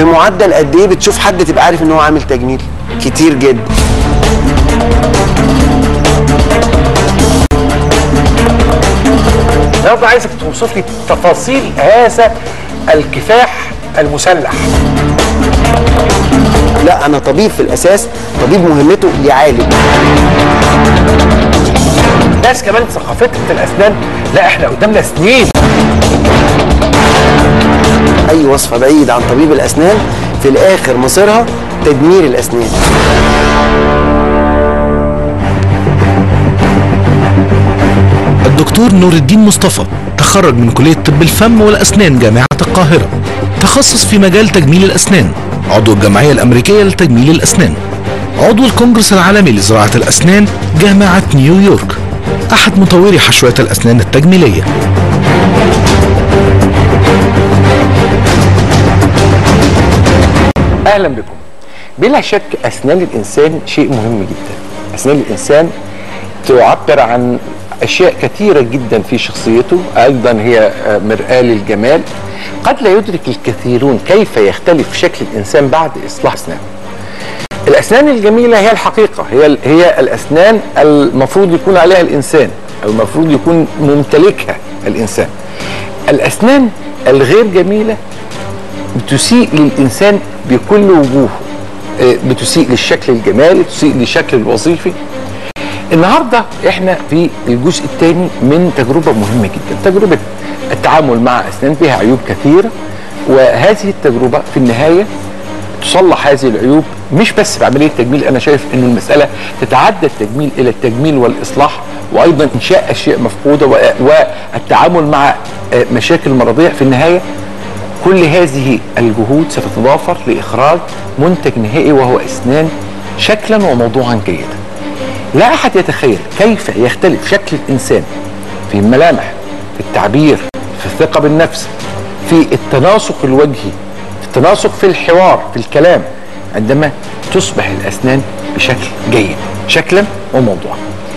بمعدل قد ايه بتشوف حد تبقى عارف ان هو عامل تجميل كتير جدا النهارده عايزك توصف لي تفاصيل هذا الكفاح المسلح لا انا طبيب في الاساس طبيب مهمته يعالج ناس كمان ثقافتها الاسنان لا احنا قدامنا سنين اي وصفه بعيد عن طبيب الاسنان في الاخر مصيرها تدمير الاسنان الدكتور نور الدين مصطفى تخرج من كلية طب الفم والأسنان جامعة القاهرة تخصص في مجال تجميل الأسنان عضو الجمعية الأمريكية لتجميل الأسنان عضو الكونجرس العالمي لزراعة الأسنان جامعة نيويورك أحد مطوري حشوات الأسنان التجميلية اهلا بكم بلا شك اسنان الانسان شيء مهم جدا اسنان الانسان تعبر عن اشياء كثيره جدا في شخصيته ايضا هي مرآة للجمال قد لا يدرك الكثيرون كيف يختلف شكل الانسان بعد اصلاح اسنانه الاسنان الجميله هي الحقيقه هي هي الاسنان المفروض يكون عليها الانسان او المفروض يكون ممتلكها الانسان الاسنان الغير جميله بتسيء للانسان بكل وجوهه آه، بتسيء للشكل الجمالي بتسيء للشكل الوظيفي النهارده احنا في الجزء الثاني من تجربه مهمه جدا تجربه التعامل مع اسنان بها عيوب كثيره وهذه التجربه في النهايه تصلح هذه العيوب مش بس بعمليه تجميل انا شايف ان المساله تتعدى التجميل الى التجميل والاصلاح وايضا انشاء اشياء مفقوده و- والتعامل مع آه، مشاكل مرضيه في النهايه كل هذه الجهود ستتضافر لاخراج منتج نهائي وهو اسنان شكلا وموضوعا جيدا. لا احد يتخيل كيف يختلف شكل الانسان في الملامح، في التعبير، في الثقه بالنفس، في التناسق الوجهي، في التناسق في الحوار، في الكلام، عندما تصبح الاسنان بشكل جيد، شكلا وموضوعا.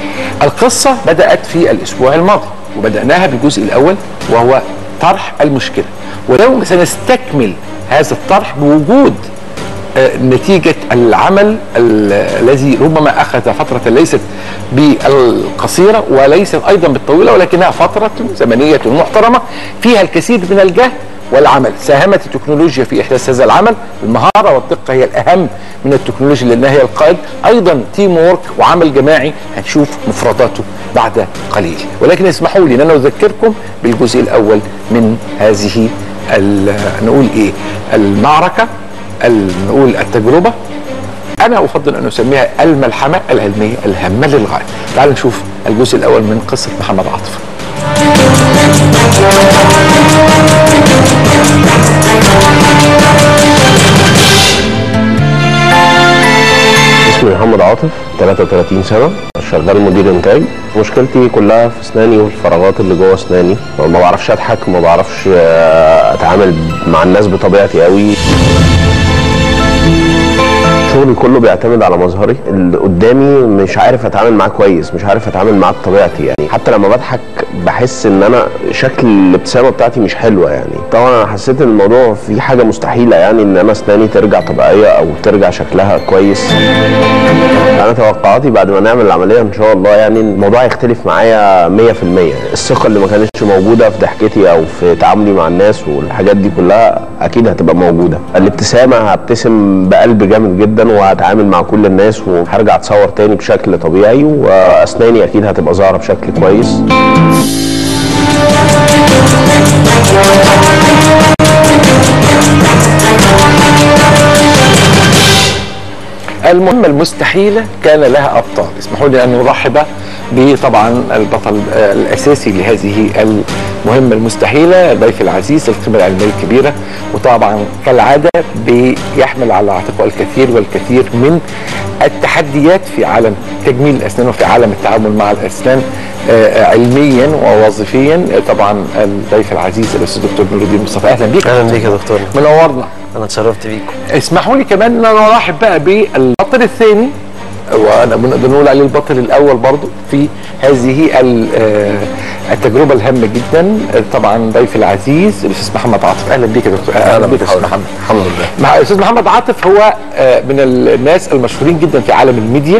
القصة بدأت في الأسبوع الماضي وبدأناها بالجزء الأول وهو طرح المشكلة واليوم سنستكمل هذا الطرح بوجود آه، نتيجة العمل ال- الذي ربما أخذ فترة ليست بالقصيرة وليست أيضا بالطويلة ولكنها فترة زمنية محترمة فيها الكثير من الجهد والعمل ساهمت التكنولوجيا في إحداث هذا العمل المهارة والدقة هي الأهم من التكنولوجيا لأنها هي القائد أيضا تيم وورك وعمل جماعي هنشوف مفرداته بعد قليل ولكن اسمحوا لي أن أنا أذكركم بالجزء الأول من هذه ال- نقول إيه المعركة ال- نقول التجربة أنا أفضل أن أسميها الملحمة العلمية الهامة للغاية تعالوا نشوف الجزء الأول من قصة محمد عاطف اسمي محمد عاطف 33 سنة شغال مدير انتاج مشكلتي كلها في اسناني والفراغات اللي جوه اسناني ما بعرفش اضحك ما بعرفش آه، اتعامل مع الناس بطبيعتي قوي شغلي كله بيعتمد على مظهري اللي قدامي مش عارف اتعامل معاه كويس مش عارف اتعامل معاه بطبيعتي يعني حتى لما بضحك بحس ان انا شكل الابتسامه بتاعتي مش حلوه يعني طبعا انا حسيت ان الموضوع فيه حاجه مستحيله يعني ان انا اسناني ترجع طبيعيه او ترجع شكلها كويس انا توقعاتي بعد ما نعمل العمليه ان شاء الله يعني الموضوع يختلف معايا 100% الثقه اللي ما كانتش موجوده في ضحكتي او في تعاملي مع الناس والحاجات دي كلها اكيد هتبقى موجوده الابتسامه هبتسم بقلب جامد جدا وهتعامل مع كل الناس وهرجع اتصور تاني بشكل طبيعي واسناني اكيد هتبقى ظاهره بشكل كويس المهمة المستحيلة كان لها أبطال اسمحوا لي أن نرحب بطبعا البطل آه، الأساسي لهذه المهمة المستحيلة ضيف العزيز القيمة العلمية الكبيرة وطبعا كالعادة بيحمل على عاتقه الكثير والكثير من التحديات في عالم تجميل الأسنان وفي عالم التعامل مع الأسنان آه، علميا ووظيفيا آه، طبعا الضيف العزيز الأستاذ دكتور نور الدين مصطفى أهلا بك اهلا بيك يا دكتور منورنا انا اتشرفت بيكم اسمحوا لي كمان ان انا ارحب بقى بالبطل الثاني وانا بنقدر نقول عليه البطل الاول برضو في هذه ال- آه، التجربه الهامه جدا طبعا ضيفي العزيز الاستاذ محمد عاطف اهلا بيك يا دكتور اهلا بيك يا استاذ محمد الحمد لله مع الاستاذ محمد عاطف هو آه، من الناس المشهورين جدا في عالم الميديا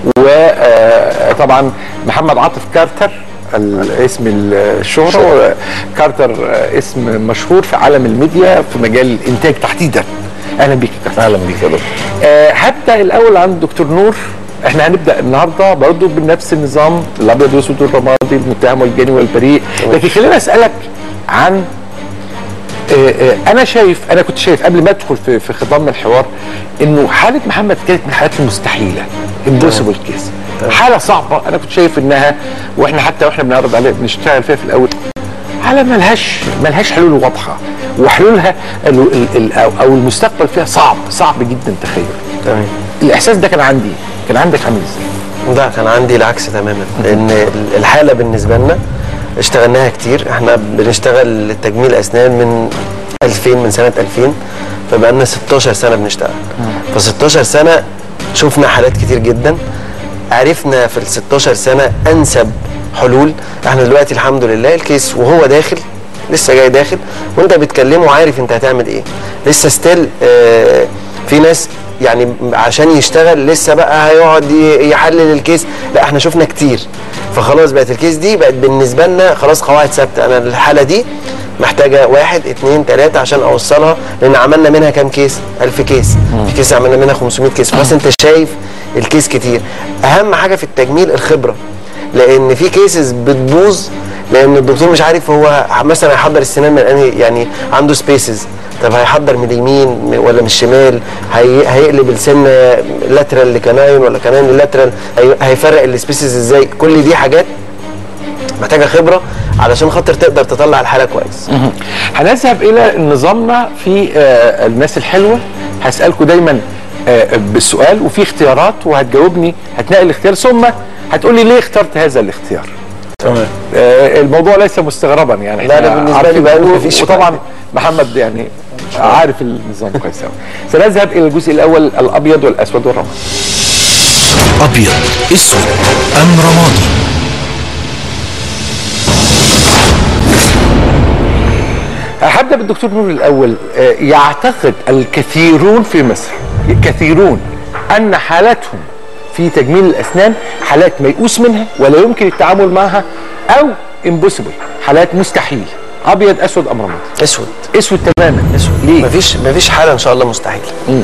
وطبعا محمد عاطف كارتر الاسم الشهرة كارتر آه، اسم مشهور في عالم الميديا في مجال الانتاج تحديدا اهلا بيك يا كارتر اهلا بيك يا دكتور آه، هبدا الاول عند دكتور نور احنا هنبدا النهارده برضه بنفس النظام الابيض والاسود والرمادي المتهم والجاني والبريء لكن خليني اسالك عن آه، آه، انا شايف انا كنت شايف قبل ما ادخل في في خضم الحوار انه حاله محمد كانت من الحالات المستحيله امبوسيبل كيس حاله صعبه انا كنت شايف انها واحنا حتى واحنا بنعرض عليها بنشتغل فيها في الاول حاله ملهاش ملهاش حلول واضحه وحلولها ال- ال- ال- او أو المستقبل فيها صعب صعب جدا تخيل تمام الاحساس ده كان عندي كان عندك عامل ازاي؟ ده كان عندي العكس تماما لان ال- الحاله بالنسبه لنا اشتغلناها كتير احنا بنشتغل تجميل اسنان من 2000 من سنه 2000 فبقى لنا 16 سنه بنشتغل ف 16 سنه شفنا حالات كتير جدا عرفنا في ال 16 سنه انسب حلول احنا دلوقتي الحمد لله الكيس وهو داخل لسه جاي داخل وانت بتكلمه عارف انت هتعمل ايه لسه ستيل اه في ناس يعني عشان يشتغل لسه بقى هيقعد ي- يحلل الكيس لا احنا شفنا كتير فخلاص بقت الكيس دي بقت بالنسبه لنا خلاص قواعد ثابته انا الحاله دي محتاجه واحد اتنين تلاته عشان اوصلها لان عملنا منها كام كيس؟ 1000 كيس في كيس عملنا منها 500 كيس خلاص انت شايف الكيس كتير اهم حاجه في التجميل الخبره لان في كيسز بتبوظ لان الدكتور مش عارف هو مثلا هيحضر السنان من انهي يعني عنده سبيسز طب هيحضر من اليمين ولا من الشمال هي هيقلب السن لاترال لكناين ولا كناين للاترال هي- هيفرق السبيسز ازاي كل دي حاجات محتاجه خبره علشان خاطر تقدر تطلع الحاله كويس هنذهب الى نظامنا في آه، الناس الحلوه هسالكم دايما آه، بالسؤال وفي اختيارات وهتجاوبني هتنقل الاختيار ثم هتقولي ليه اخترت هذا الاختيار تمام آه، الموضوع ليس مستغربا يعني لا، إحنا أنا بالنسبة عارفين لي بقى و- مفيش وطبعا فرق. محمد يعني عارف النظام كويس قوي سنذهب الى الجزء الاول الابيض والاسود والرمادي أبيض أسود أم رمادي هبدا بالدكتور نور الاول آه، يعتقد الكثيرون في مصر الكثيرون ان حالاتهم في تجميل الاسنان حالات ميؤوس منها ولا يمكن التعامل معها او امبوسيبل حالات مستحيل ابيض اسود ام رمادي اسود اسود تماما اسود ليه مفيش مفيش حاله ان شاء الله مستحيله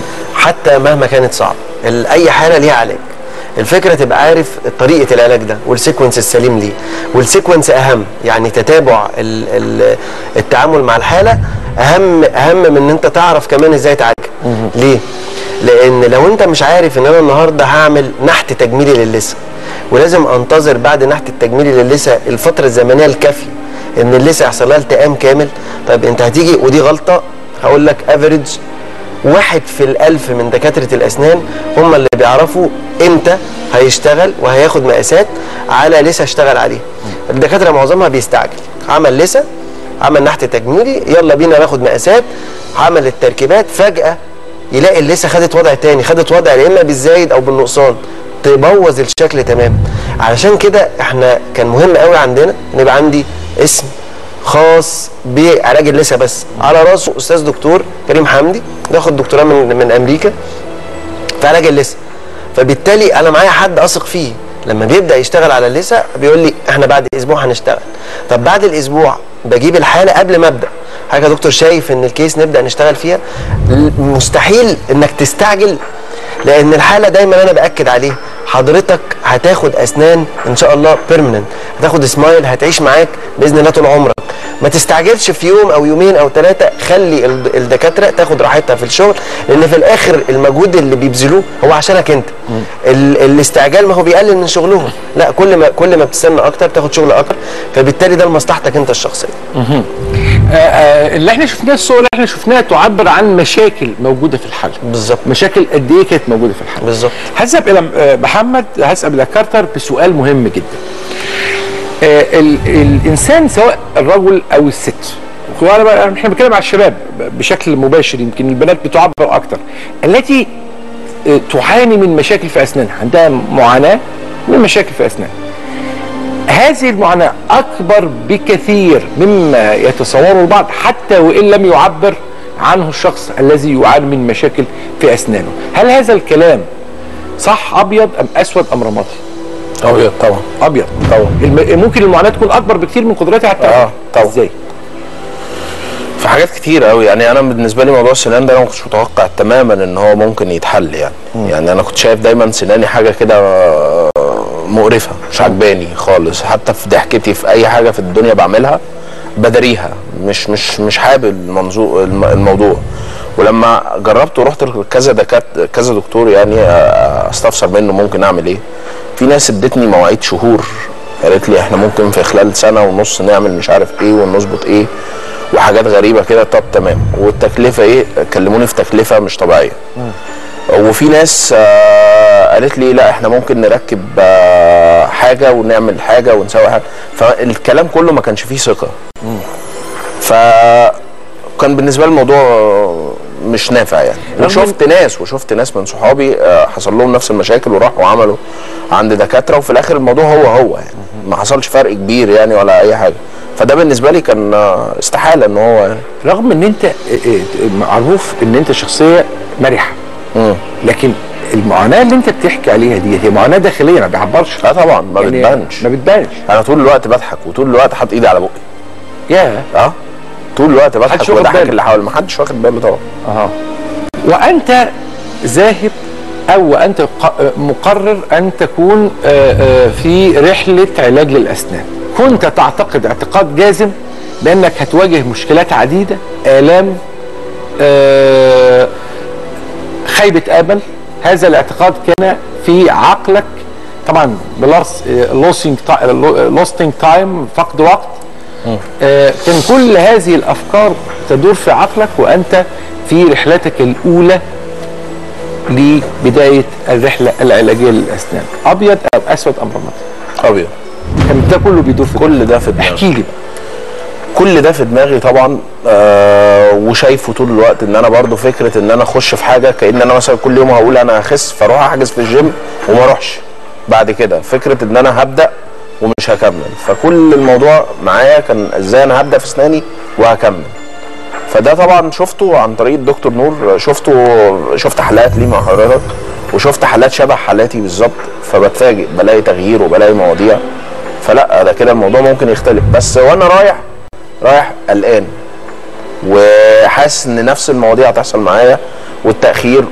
حتى مهما كانت صعبه ال- اي حاله ليها علاج الفكره تبقى عارف طريقه العلاج ده والسيكونس السليم ليه والسيكونس اهم يعني تتابع ال ال التعامل مع الحاله اهم اهم من ان انت تعرف كمان ازاي تعالجها ليه لان لو انت مش عارف ان انا النهارده هعمل نحت تجميلي للثه ولازم انتظر بعد نحت التجميلي للثه الفتره الزمنيه الكافيه ان اللثه يحصل لها التئام كامل طيب انت هتيجي ودي غلطه هقول لك افريج واحد في الألف من دكاترة الأسنان هم اللي بيعرفوا إمتى هيشتغل وهياخد مقاسات على لسه اشتغل عليه الدكاترة معظمها بيستعجل عمل لسه عمل نحت تجميلي يلا بينا ناخد مقاسات عمل التركيبات فجأة يلاقي اللسه خدت وضع تاني خدت وضع يا اما بالزايد او بالنقصان تبوظ الشكل تمام علشان كده احنا كان مهم قوي عندنا ان يبقى عندي اسم خاص بعلاج اللثه بس على راسه استاذ دكتور كريم حمدي بياخد دكتوراه من من امريكا في علاج اللثه فبالتالي انا معايا حد اثق فيه لما بيبدا يشتغل على اللثه بيقول لي احنا بعد اسبوع هنشتغل طب بعد الاسبوع بجيب الحاله قبل ما ابدا حضرتك يا دكتور شايف ان الكيس نبدا نشتغل فيها ل- مستحيل انك تستعجل لان الحاله دايما انا باكد عليه حضرتك هتاخد اسنان ان شاء الله بيرمننت هتاخد سمايل هتعيش معاك باذن الله طول عمرك ما تستعجلش في يوم او يومين او ثلاثه خلي ال- الدكاتره تاخد راحتها في الشغل لان في الاخر المجهود اللي بيبذلوه هو عشانك انت ال الاستعجال ما هو بيقلل من شغلهم لا كل ما كل ما بتستنى اكتر تاخد شغل اكتر فبالتالي ده لمصلحتك انت الشخصيه آه، آه، اللي احنا شفناه الصور اللي احنا شفناها تعبر عن مشاكل موجوده في الحاله بالظبط. مشاكل قد ايه كانت موجوده في الحاله بالظبط. هذهب الى آه، محمد هسال الى كارتر بسؤال مهم جدا آه، ال- الانسان سواء الرجل او الست وأنا بقى- احنا بنتكلم على الشباب بشكل مباشر يمكن البنات بتعبر اكتر التي آه، تعاني من مشاكل في اسنانها عندها معاناه من مشاكل في اسنانها هذه المعاناة أكبر بكثير مما يتصوره البعض حتى وإن لم يعبر عنه الشخص الذي يعاني من مشاكل في أسنانه هل هذا الكلام صح أبيض أم أسود أم رمادي ابيض طبعا أبيض طبعا الم... ممكن المعاناة تكون أكبر بكثير من قدرتها على التعامل آه، طبعا. إزاي في حاجات كتير قوي يعني انا بالنسبه لي موضوع السنان ده انا ما كنتش متوقع تماما ان هو ممكن يتحل يعني يعني انا كنت شايف دايما سناني حاجه كده آه، مقرفه مش عجباني خالص حتى في ضحكتي في اي حاجه في الدنيا بعملها بداريها مش مش مش حابب المنظور الم- الموضوع ولما جربت ورحت لكذا دكات كذا دكتور يعني آه، استفسر منه ممكن اعمل ايه في ناس ادتني مواعيد شهور قالت لي احنا ممكن في خلال سنه ونص نعمل مش عارف ايه ونظبط ايه وحاجات غريبه كده طب تمام والتكلفه ايه كلموني في تكلفه مش طبيعيه وفي ناس آه، قالت لي لا احنا ممكن نركب آه، حاجه ونعمل حاجه ونسوي حاجه فالكلام كله ما كانش فيه ثقه فكان بالنسبه لي الموضوع مش نافع يعني وشفت ناس وشفت ناس من صحابي آه، حصل لهم نفس المشاكل وراحوا عملوا عند دكاتره وفي الاخر الموضوع هو هو يعني ما حصلش فرق كبير يعني ولا اي حاجه فده بالنسبه لي كان آه، استحاله ان هو يعني رغم ان انت إيه إيه معروف ان انت شخصيه مرحه مم. لكن المعاناه اللي انت بتحكي عليها دي هي معاناه داخليه ما بيعبرش لا طبعا ما يعني بتبانش ما بتبانش انا طول الوقت بضحك وطول الوقت حاطط ايدي على بقي يا اه طول الوقت محدش بضحك واخد وبضحك باله. اللي حوالي ما حدش واخد باله طبعا اها وانت ذاهب او وانت ق- مقرر ان تكون آه، آه، في رحله علاج للاسنان كنت تعتقد اعتقاد جازم بانك هتواجه مشكلات عديده الام آه، خيبه امل هذا الاعتقاد كان في عقلك طبعا بلس لوسينج لوستنج تايم فقد وقت آه، كان كل هذه الافكار تدور في عقلك وانت في رحلتك الاولى لبدايه الرحله العلاجيه للاسنان ابيض ام اسود ام رمادي ابيض كان ده كله بيدور في كل ده في دماغي احكي لي بقى كل ده في دماغي طبعا آه وشايفه طول الوقت ان انا برضو فكره ان انا اخش في حاجه كان انا مثلا كل يوم هقول انا هخس فاروح احجز في الجيم وما اروحش بعد كده فكره ان انا هبدا ومش هكمل فكل الموضوع معايا كان ازاي انا هبدا في اسناني وهكمل فده طبعا شفته عن طريق الدكتور نور شفته شفت حالات ليه مع حضرتك وشفت حالات شبه حالاتي بالظبط فبتفاجئ بلاقي تغيير وبلاقي مواضيع فلا ده كده الموضوع ممكن يختلف بس وانا رايح رايح قلقان وحاسس ان نفس المواضيع هتحصل معايا والتاخير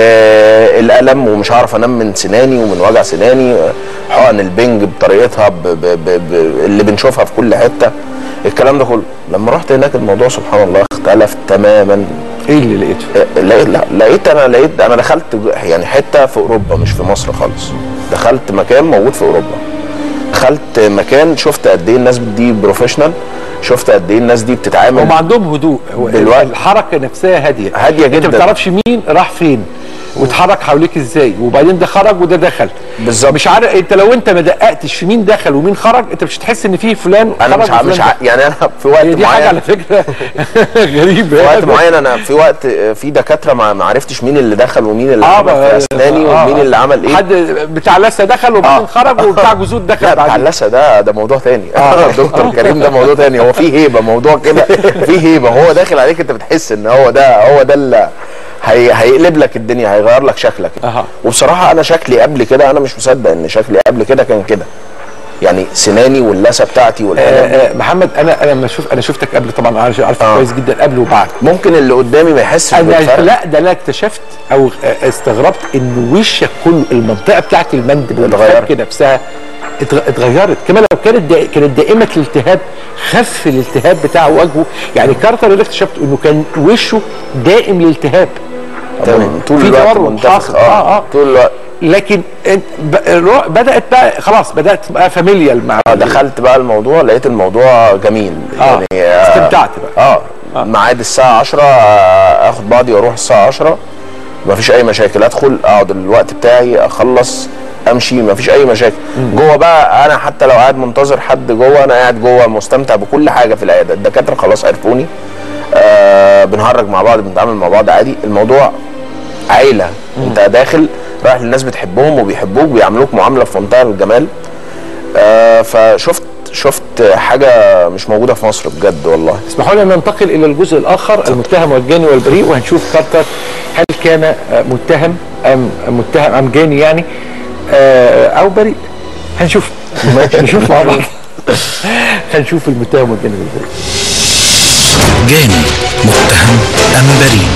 والالم ومش هعرف انام من سناني ومن وجع سناني حقن البنج بطريقتها ب ب ب ب اللي بنشوفها في كل حته الكلام ده كله لما رحت هناك الموضوع سبحان الله اختلف تماما ايه اللي لقيته آه، لقيت لا لقيت انا لقيت انا دخلت جو- يعني حته في اوروبا مش في مصر خالص دخلت مكان موجود في اوروبا دخلت مكان شفت قد ايه الناس دي بروفيشنال شفت قد ايه الناس دي بتتعامل هم عندهم هدوء هو بالوقت. الحركه نفسها هاديه هادية انت جداً. ما بتعرفش مين راح فين واتحرك حواليك ازاي وبعدين ده خرج وده دخل بالظبط. مش عارف انت لو انت ما دققتش في مين دخل ومين خرج انت مش هتحس ان في فلان انا خرج مش ع- وفلان مش ع- دخل. يعني انا في وقت هي دي حاجه على معين فكره غريبه في وقت معين انا في وقت آه، في دكاتره ما ما عرفتش مين اللي دخل ومين اللي عمل بقى- في اسناني آه، ومين آه. اللي عمل ايه حد بتاع لسه دخل وبعدين آه. خرج وبتاع جزود دخل لا بتاع بعدين اللثه ده ده موضوع تاني آه. دكتور كريم ده موضوع تاني هو فيه هيبه موضوع كده فيه هيبه هو داخل عليك انت بتحس ان هو ده هو ده اللي هي هيقلب لك الدنيا هيغير لك شكلك أها. وبصراحه انا شكلي قبل كده انا مش مصدق ان شكلي قبل كده كان كده يعني سناني واللثه بتاعتي والالم آه، آه، محمد انا انا لما شوف انا شفتك قبل طبعا عارف عارف آه. كويس جدا قبل وبعد ممكن اللي قدامي ما يحسش انا بالفرق لا ده انا اكتشفت او آه، استغربت ان وشك كله المنطقه بتاعت المندب اتغيرت. والفك نفسها اتغ- اتغيرت كمان لو كانت دا كانت دائمه الالتهاب خف الالتهاب بتاع وجهه يعني كارتر اللي اكتشفت انه كان وشه دائم الالتهاب تمام طول في الوقت تورم منتفخ حاصل. آه، آه. طول الوقت لكن انت ب- رو- بدات بقى خلاص بدات تبقى فاميليال مع آه، دخلت بقى الموضوع لقيت الموضوع جميل آه، يعني آه، استمتعت بقى. اه ميعاد الساعه 10 آه، اخد بعضي واروح الساعه 10 مفيش اي مشاكل ادخل اقعد الوقت بتاعي اخلص امشي مفيش اي مشاكل جوه بقى انا حتى لو قاعد منتظر حد جوه انا قاعد جوه مستمتع بكل حاجه في العياده الدكاتره خلاص عرفوني آه بنهرج مع بعض بنتعامل مع بعض عادي الموضوع عيله انت داخل رايح للناس بتحبهم وبيحبوك بيعاملوك معامله في منتهى الجمال آه فشفت شفت حاجه مش موجوده في مصر بجد والله اسمحوا لي ان ننتقل الى الجزء الاخر المتهم والجاني والبريء وهنشوف كارتر هل كان آه، متهم ام متهم ام جاني يعني آه، او بريء هنشوف هنشوف مع بعض هنشوف المتهم والجاني والبريء جاني متهم أم بريء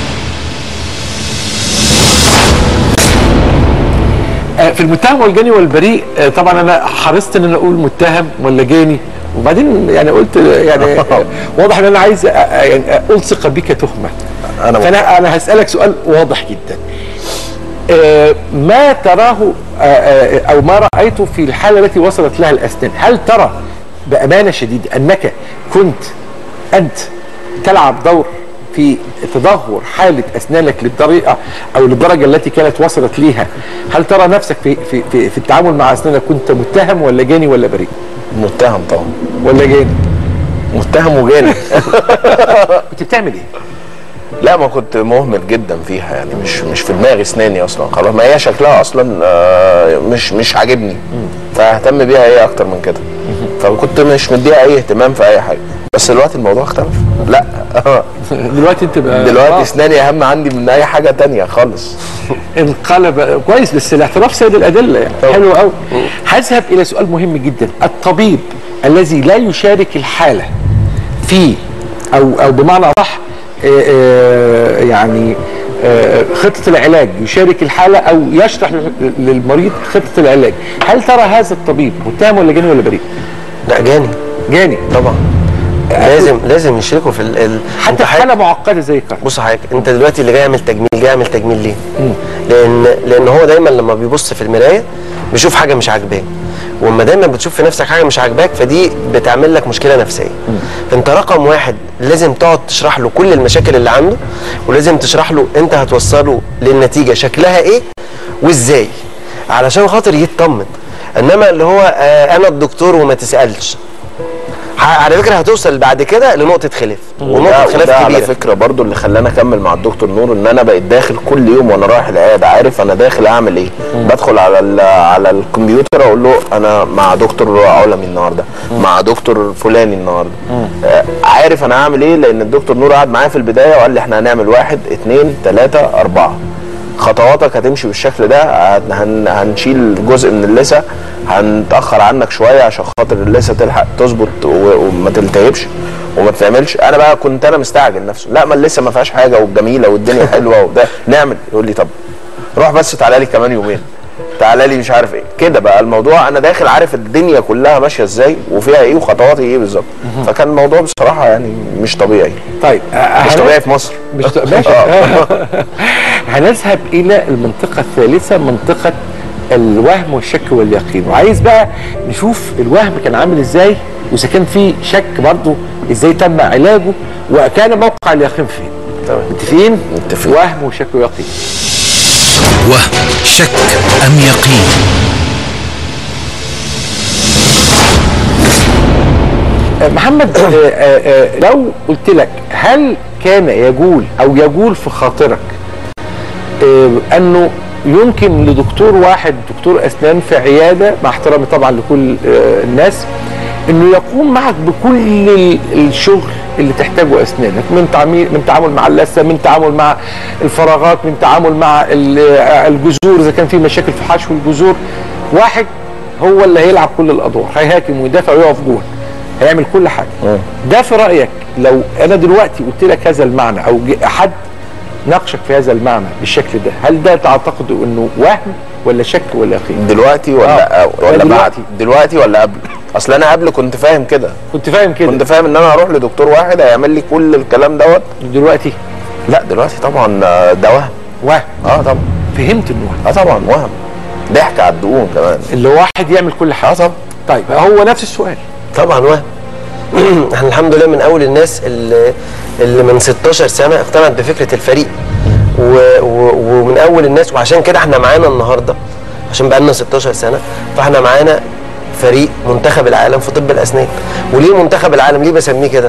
آه، في المتهم والجاني والبريء آه، طبعا انا حرصت ان انا اقول متهم ولا جاني وبعدين يعني قلت آه، يعني آه، واضح ان انا عايز آه، آه، يعني الصق بك تهمه أنا فانا انا هسالك سؤال واضح جدا آه، ما تراه آه، آه، او ما رايته في الحاله التي وصلت لها الاسنان هل ترى بامانه شديده انك كنت انت تلعب دور في تدهور حاله اسنانك للطريقه او للدرجه التي كانت وصلت ليها هل ترى نفسك في في في, في التعامل مع اسنانك كنت متهم ولا جاني ولا بريء متهم طبعا ولا جاني متهم وجاني كنت بتعمل ايه لا ما كنت مهمل جدا فيها يعني مش مش في دماغي اسناني اصلا خلاص ما هي شكلها اصلا آه، مش مش عاجبني فاهتم بيها ايه اكتر من كده فكنت مش مديها اي اهتمام في اي حاجه بس دلوقتي الموضوع اختلف لا دلوقتي انت بقى دلوقتي آه. اسناني اهم عندي من اي حاجه تانية خالص انقلب كويس بس الاعتراف سيد الادله يعني طبعا. حلو قوي هذهب الى سؤال مهم جدا الطبيب الذي لا يشارك الحاله في او او بمعنى اصح آه، آه، يعني آه، خطه العلاج يشارك الحاله او يشرح لل- للمريض خطه العلاج هل ترى هذا الطبيب متهم ولا جاني ولا بريء لا جاني جاني طبعا لازم لازم يشركوا في ال... ال... حتى انت في حاجة- حاله معقده زي كده بص حضرتك انت دلوقتي اللي جاي يعمل تجميل جاي يعمل تجميل ليه؟ لان لان هو دايما لما بيبص في المرايه بيشوف حاجه مش عاجباه واما دايما بتشوف في نفسك حاجه مش عاجباك فدي بتعمل لك مشكله نفسيه انت رقم واحد لازم تقعد تشرح له كل المشاكل اللي عنده ولازم تشرح له انت هتوصله للنتيجه شكلها ايه وازاي علشان خاطر يطمن انما اللي هو آه انا الدكتور وما تسالش ح- على فكره هتوصل بعد كده لنقطه خلاف ونقطه وده, خلاف وده على كبيره فكره برضو اللي خلاني اكمل مع الدكتور نور ان انا بقيت داخل كل يوم وانا رايح العياده عارف انا داخل اعمل ايه بدخل على ال- على الكمبيوتر اقول له انا مع دكتور علمي النهارده مع دكتور فلاني النهارده آه عارف انا هعمل ايه لان الدكتور نور قعد معايا في البدايه وقال لي احنا هنعمل واحد اتنين تلاته اربعه خطواتك هتمشي بالشكل ده هن- هن هنشيل جزء من اللثه هنتاخر عنك شويه عشان خاطر اللثه تلحق تظبط و- وما تلتهبش وما تعملش انا بقى كنت انا مستعجل نفسه لا ما لسه ما فيهاش حاجه والجميله والدنيا حلوه وده نعمل يقول لي طب روح بس تعالى لي كمان يومين تعالى لي مش عارف ايه كده بقى الموضوع انا داخل عارف الدنيا كلها ماشيه ازاي وفيها ايه وخطواتي ايه بالظبط فكان الموضوع بصراحه يعني مش طبيعي طيب آه، مش هن- طبيعي في مصر مش ط- ماشي هنذهب الى المنطقه الثالثه منطقه الوهم والشك واليقين وعايز بقى نشوف الوهم كان عامل ازاي واذا كان في شك برضه ازاي تم علاجه وكان موقع اليقين فين تمام. متفقين متفقين. وهم وشك ويقين وهم شك أم يقين آه، محمد آه، آه، آه، لو قلت لك هل كان يجول او يجول في خاطرك آه، انه يمكن لدكتور واحد دكتور اسنان في عياده مع احترامي طبعا لكل آه، الناس انه يقوم معك بكل ال- الشغل اللي تحتاجه اسنانك من تعميل من تعامل مع اللثه من تعامل مع الفراغات من تعامل مع ال- آه، الجذور اذا كان في مشاكل في حشو الجذور واحد هو اللي هيلعب كل الادوار هيهاجم ويدافع ويقف جول هيعمل كل حاجه ده في رايك لو انا دلوقتي قلت لك هذا المعنى او جه حد ناقشك في هذا المعنى بالشكل ده هل ده تعتقد انه وهم ولا شك ولا يقين دلوقتي ولا آه. ولا دلوقتي. بعد دلوقتي ولا قبل اصل انا قبل كنت فاهم كده كنت فاهم كده كنت فاهم ان انا هروح لدكتور واحد هيعمل لي كل الكلام دوت دلوقتي لا دلوقتي طبعا آه، ده وهم وهم اه طبعا فهمت انه وهم اه طبعا وهم ضحك على الدقون كمان اللي واحد يعمل كل حاجه اه طبعا طيب هو نفس السؤال طبعا وهم احنا الحمد لله من اول الناس اللي, اللي من 16 سنه اقتنعت بفكره الفريق و و ومن اول الناس وعشان كده احنا معانا النهارده عشان بقى لنا 16 سنه فاحنا معانا فريق منتخب العالم في طب الاسنان وليه منتخب العالم ليه بسميه كده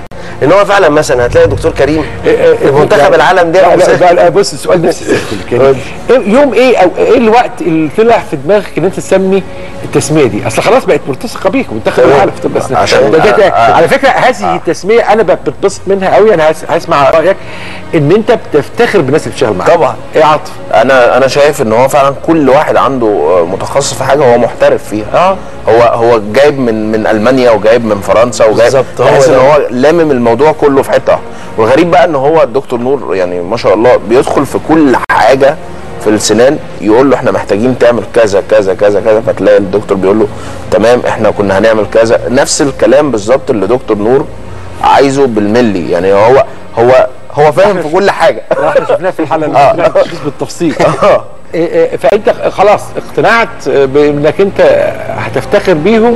ان هو فعلا مثلا هتلاقي دكتور كريم إيه- منتخب العالم ده لا أو لا, مسافر. لا, لا بص السؤال نفس السؤال كده يوم ايه او ايه الوقت اللي طلع في دماغك ان انت تسمي التسميه دي اصل خلاص بقت ملتصقه بيك منتخب تمام. العالم في طب الاسنان عشان- ده- ده- ده- آه، آه. على فكره هذه التسميه انا ب- بتبسط منها قوي انا هس- هسمع رايك ان انت بتفتخر بالناس اللي بتشتغل معاك طبعا. ايه عاطف انا انا شايف ان هو فعلا كل واحد عنده آه، متخصص في حاجه هو محترف فيها اه هو هو جايب من من المانيا وجايب من فرنسا وجايب بالظبط، هو تحس ان ده. هو لامم الموضوع كله في حته واحدة. والغريب بقى ان هو الدكتور نور يعني ما شاء الله بيدخل في كل حاجه في السنان يقول له احنا محتاجين تعمل كذا كذا كذا كذا فتلاقي الدكتور بيقول له تمام احنا كنا هنعمل كذا نفس الكلام بالظبط اللي دكتور نور عايزه بالملي يعني هو هو هو فاهم في كل حاجه ده احنا شفناه في الحلقه اللي آه. فاتت مش بالتفصيل اه إيه إيه فانت خلاص اقتنعت بانك انت هتفتخر بيهم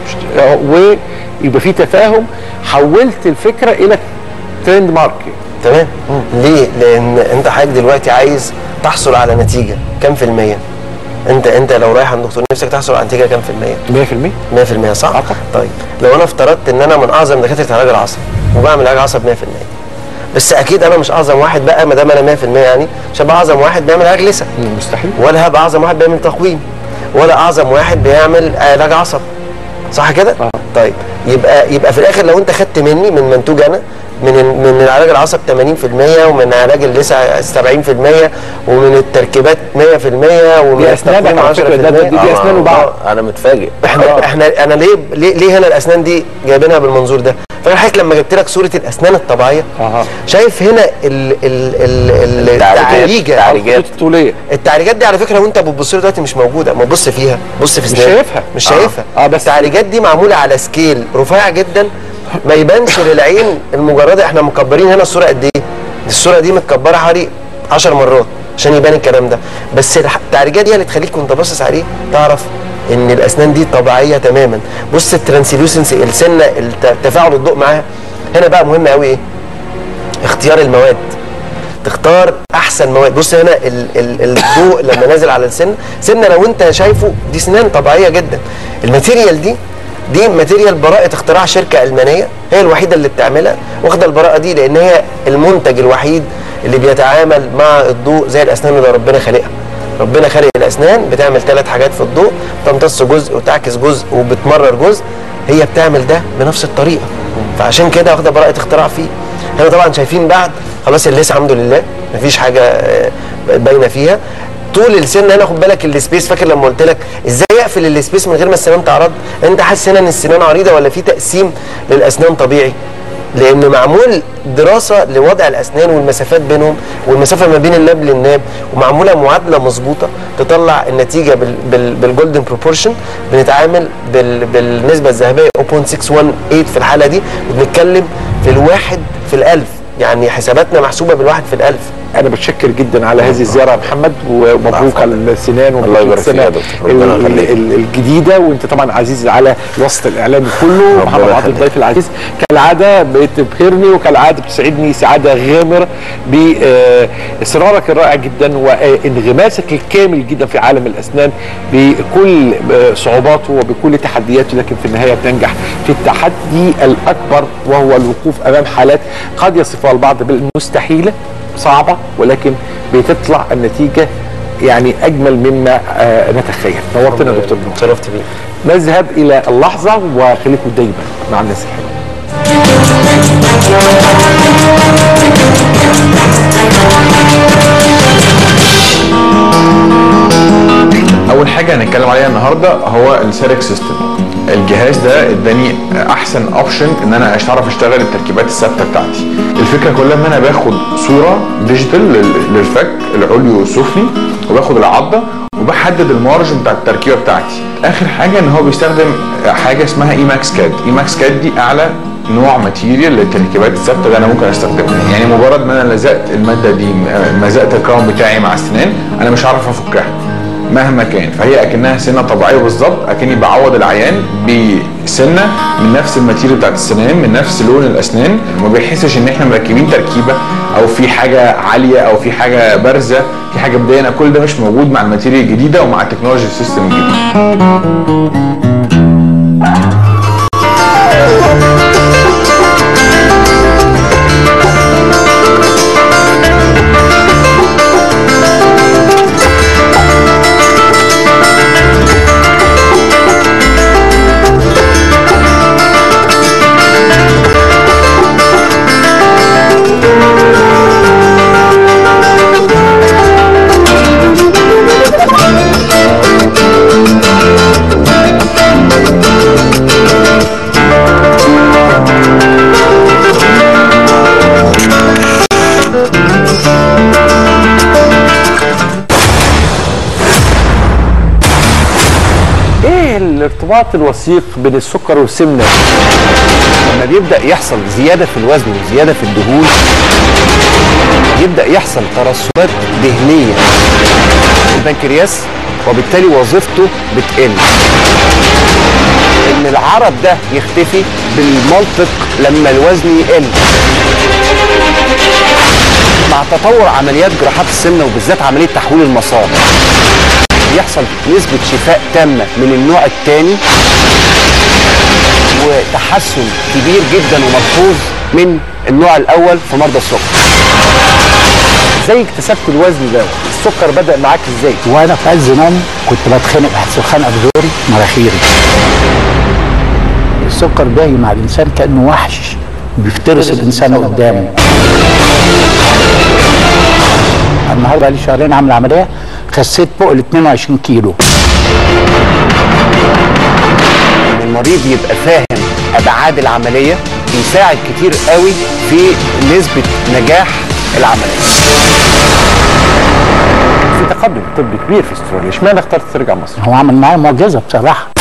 ويبقى في تفاهم حولت الفكره الى ترند مارك تمام ليه؟ لان انت حضرتك دلوقتي عايز تحصل على نتيجه كام في الميه؟ انت انت لو رايح عند دكتور نفسك تحصل على نتيجه كام في الميه؟ 100% 100% صح؟ آه طبعا. طيب لو انا افترضت ان انا من اعظم دكاتره العلاج العصبي وبعمل علاج عصب 100% بس اكيد انا مش اعظم واحد بقى ما دام انا 100% يعني مش هبقى اعظم واحد بيعمل علاج لسه مستحيل ولا هبقى اعظم واحد بيعمل تقويم ولا اعظم واحد بيعمل علاج عصب صح كده؟ آه. طيب يبقى يبقى في الاخر لو انت خدت مني من منتوج انا من من العلاج العصب 80% ومن علاج اللسع 70% ومن التركيبات 100% ومن دي أسنانك التقويم على فكرة، ده- ده- دي- 10%. دي أسنان وبعض. آه، انا متفاجئ احنا احنا انا ليه ليه, ليه هنا الاسنان دي جايبينها بالمنظور ده؟ فانا حضرتك لما جبت لك صوره الاسنان الطبيعيه أها. شايف هنا ال ال ال ال التعريجات- التعريجه التعريجات. الخطوط الطوليه التعريجات دي على فكره وانت بتبص له دلوقتي مش موجوده ما تبص فيها بص في مش سنانك. شايفها. مش آه. شايفها آه، بس- التعريجات دي معموله على سكيل رفيع جدا ما يبانش للعين المجرده احنا مكبرين هنا الصوره قد ايه الصوره دي متكبره حوالي 10 مرات عشان يبان الكلام ده بس الح- التعريجات دي اللي تخليك وانت باصص عليه تعرف ان الاسنان دي طبيعيه تماما بص الترانسليوسنسي السنه الت- تفاعل الضوء معاها هنا بقى مهم قوي ايه اختيار المواد تختار احسن مواد بص هنا ال ال الضوء لما نازل على السن سنه لو انت شايفه دي سنان طبيعيه جدا الماتيريال دي دي ماتيريال براءة اختراع شركة ألمانية هي الوحيدة اللي بتعملها واخدة البراءة دي لأن هي المنتج الوحيد اللي بيتعامل مع الضوء زي الأسنان اللي ربنا خالقها ربنا خالق الأسنان بتعمل ثلاث حاجات في الضوء تمتص جزء وتعكس جزء وبتمرر جزء هي بتعمل ده بنفس الطريقة فعشان كده واخدة براءة اختراع فيه هنا طبعا شايفين بعد خلاص الليس الحمد لله مفيش حاجة آه، باينة فيها طول السن هنا خد بالك السبيس فاكر لما قلت لك ازاي اقفل السبيس من غير ما السنان تعرض انت حاسس هنا ان السنان عريضه ولا في تقسيم للاسنان طبيعي لان معمول دراسه لوضع الاسنان والمسافات بينهم والمسافه ما بين الناب للناب ومعموله معادله مظبوطه تطلع النتيجه بال بال بالجولدن بروبورشن بنتعامل بال بالنسبه الذهبيه 0.618 في الحاله دي وبنتكلم في الواحد في الالف يعني حساباتنا محسوبه بالواحد في الالف انا بتشكر جدا على هذه الزياره يا محمد ومبروك على السنان ومبروك الله يبارك فيك السنة يا دكتور. ربنا ال- يخليك. ال- الجديده وانت طبعا عزيز على وسط الاعلام كله محمد عبد يخليك. الضيف العزيز كالعاده بتبهرني وكالعاده بتسعدني سعاده غامره باصرارك الرائع جدا وانغماسك الكامل جدا في عالم الاسنان بكل آه، صعوباته وبكل تحدياته لكن في النهايه بتنجح في التحدي الاكبر وهو الوقوف امام حالات قد يصفها البعض بالمستحيله صعبه ولكن بتطلع النتيجه يعني اجمل مما آه، نتخيل نورتنا يا دكتور نور شرفت بيك نذهب الى اللحظه وخليكم دايما مع الناس الحلوه اول حاجه هنتكلم عليها النهارده هو السيرك سيستم الجهاز ده اداني احسن اوبشن ان انا اعرف اشتغل التركيبات الثابته بتاعتي الفكره كلها ان انا باخد صوره ديجيتال لل- للفك العلوي والسفلي وباخد العضه وبحدد المارجن بتاع التركيبه بتاعتي اخر حاجه ان هو بيستخدم حاجه اسمها اي ماكس كاد اي ماكس كاد دي اعلى نوع ماتيريال للتركيبات الثابته اللي انا ممكن استخدمها يعني مجرد ما انا لزقت الماده دي لزقت الكراون بتاعي مع السنان انا مش هعرف افكها مهما كان فهي اكنها سنه طبيعيه بالظبط اكني بعوض العيان بسنه من نفس الماتيريال بتاعت السنان من نفس لون الاسنان ما بيحسش ان احنا مركبين تركيبه او في حاجه عاليه او في حاجه بارزه في حاجه مضايقنا كل ده مش موجود مع الماتيريال الجديده ومع التكنولوجي سيستم الجديد الارتباط الوثيق بين السكر والسمنه لما بيبدا يحصل زياده في الوزن وزياده في الدهون يبدا يحصل ترسبات دهنيه في البنكرياس وبالتالي وظيفته بتقل ان العرض ده يختفي بالمنطق لما الوزن يقل مع تطور عمليات جراحات السمنه وبالذات عمليه تحويل المسار يحصل نسبه شفاء تامه من النوع الثاني وتحسن كبير جدا وملحوظ من النوع الاول في مرضى السكر ازاي اكتسبت الوزن ده السكر بدا معاك ازاي وانا في عز نومي كنت بتخانق بحس خنقه في زوري مناخيري السكر جاي مع الانسان كانه وحش بيفترس الانسان قدامه النهارده بقالي شهرين عامل عمليه خسيت فوق ال 22 كيلو ان المريض يبقى فاهم ابعاد العمليه بيساعد كتير قوي في نسبه نجاح العمليه في تقدم طبي كبير في استراليا اشمعنى اخترت ترجع مصر هو عمل معايا معجزه بصراحه